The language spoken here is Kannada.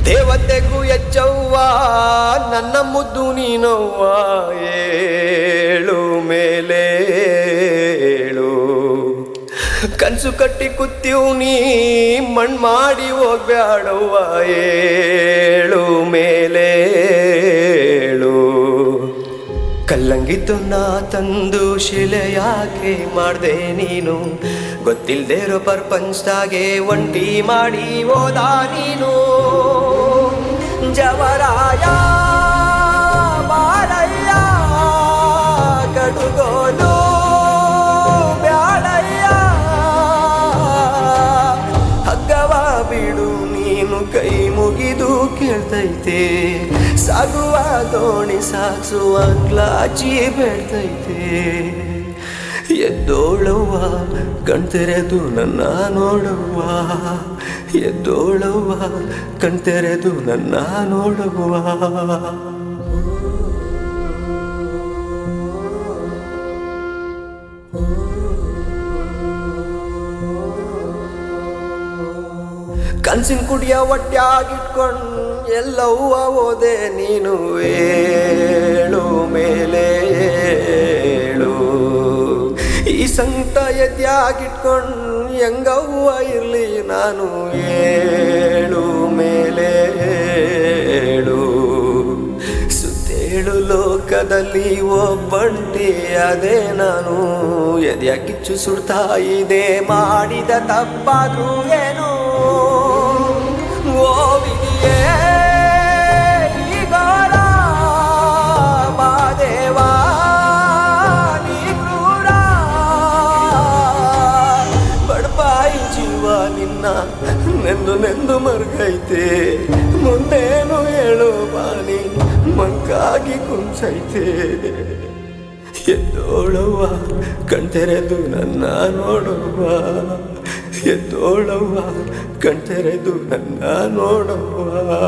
ದೇವತೆಗೂ ಎಚ್ಚವ್ವ ನನ್ನ ಮುದ್ದು ನೀನವ್ವ ಏಳು ಮೇಲೇಳು ಕನ್ಸು ಕಟ್ಟಿ ಕುತ್ತೀವ್ ನೀ ಮಣ್ ಮಾಡಿ ಹೋಗ್ಬ್ಯಾಡವ್ವ ಏಳು ಮೇಲೇಳು ಕಲ್ಲಂಗಿದ್ದು ನಾ ತಂದು ಶಿಲೆ ಯಾಕೆ ಮಾಡ್ದೆ ನೀನು ಗೊತ್ತಿಲ್ದೇ ಇರೋ ಪ್ರಪಂಚದಾಗೆ ಒಂಟಿ ಮಾಡಿ ಹೋದ ನೀನು ಜವರಾಯ ಬಾರಯ್ಯ ಕಡುಗೋಲು ಬ್ಯಾಡಯ್ಯ ಹಗ್ಗವ ಬಿಡು ನೀನು ಕೈ ಮುಗಿದು ಕೇಳ್ತೈತೆ ಸಾಗುವ ದೋಣಿ ಸಾಗಿಸುವ ಕ್ಲಾಚಿ ಬೇಡ್ತೈತೆ ಎದ್ದೋಳವ್ವ ಕಣ್ತೆರೆದು ನನ್ನ ನೋಡವ್ವ ಎದ್ದೋಳವ್ವ ಕಣ್ತೆರೆದು ನನ್ನ ನೋಡವ್ವ ಕನ್ಸಿನ ಕುಡಿಯ ಹೊಟ್ಯಾಗಿಟ್ಕೊಂಡು ಎಲ್ಲವ್ವ ಓದೆ ನೀನು ಏಳು ಮೇಲೆ ಏಳು ಈ ಸಂಕಟ ಎದ್ಯಾಗಿಟ್ಕೊಂಡು ಹೆಂಗವ್ವ ಇರ್ಲಿ ನಾನು ಏಳು ಮೇಲೆ ಏಳು ಸುತ್ತೇಳು ಲೋಕದಲ್ಲಿ ಒಬ್ಬಂಟಿ ಅದೇ ನಾನು ಎದೆಯ ಕಿಚ್ಚು ಸುಡ್ತಾ ಇದೆ ಮಾಡಿದ ತಪ್ಪಾದ್ರೂ ಏನು ಓ ವಿಧಿಯೇ ಈ ಘೋರ ಮಾದೇವಾ ನೀ ಕ್ರೂರ ಬಡಪಾಯಿ ಜೀವ ನಿನ್ನ ನೆಂದು ನೆಂದು ಮರ್ಗೈತೆ ಮುಂದೇನು ಹೇಳು ಬಾಣಿ ಮಂಕಾಗಿ ಕುಂಸೈತೆ ಎದ್ದೋಳವ್ವ ಕಣ್ತೆರೆದು ನನ್ನ ನೋಡುವ ಎದ್ದೋಳವ್ವ ಕಣ್ತೆರೆದು ನನ್ನ ನೋಡುವ